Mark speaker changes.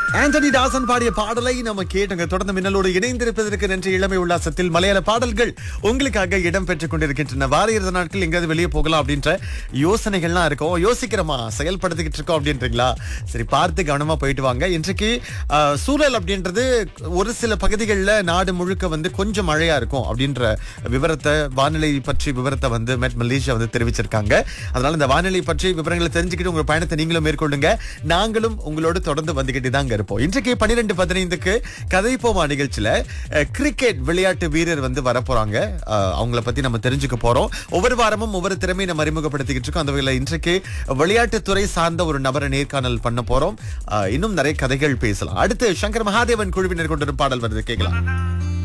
Speaker 1: ஆண்டனி தாசன் பாடிய பாடலை நம்ம கேட்டுங்க தொடர்ந்து மின்னலோடு இணைந்திருப்பதற்கு நன்றி இளமை உல்லாசத்தில் மலையாள பாடல்கள் உங்களுக்காக இடம் பெற்றுக் கொண்டிருக்கின்றன வார இறுதி நாட்கள் எங்கேயாவது வெளியே போகலாம் அப்படின்ற யோசனைகள்லாம் இருக்கும் யோசிக்கிறோமா செயல்படுத்திக்கிட்டு இருக்கோம் அப்படின்றீங்களா சரி பார்த்து கவனமா போயிட்டு வாங்க இன்றைக்கு ஆஹ், சூழல் அப்படின்றது ஒரு சில பகுதிகளில் நாடு முழுக்க வந்து கொஞ்சம் மழையா இருக்கும் அப்படின்ற விவரத்தை வானிலை பற்றி விவரத்தை வந்து மெட் மலேசியா வந்து தெரிவிச்சிருக்காங்க அதனால இந்த வானிலை பற்றி விவரங்களை தெரிஞ்சுக்கிட்டு உங்க பயணத்தை நீங்களும் மேற்கொள்ளுங்க நாங்களும் உங்களோடு தொடர்ந்து வந்துகிட்டு தாங்க இருப்போம் இன்றைக்கு பன்னிரெண்டு பதினைந்துக்கு கதைப்போமா நிகழ்ச்சியில அஹ், கிரிக்கெட் விளையாட்டு வீரர் வந்து வரப்போறாங்க அஹ், அவங்கள பத்தி நம்ம தெரிஞ்சுக்க போறோம் ஒவ்வொரு வாரமும் ஒவ்வொரு திறமையை நம்ம அறிமுகப்படுத்திக்கிட்டு இருக்கோம் அந்த வகையில் இன்றைக்கு விளையாட்டுத்துறை சார்ந்த ஒரு நபரை நேர்காணல் பண்ண போறோம் அஹ், இன்னும் நிறைய கதைகள் பேசலாம் அடுத்து சங்கர் மகாதேவன் குழுவினர் கொண்டு ஒரு பாடல் வருது கேட்கலாம்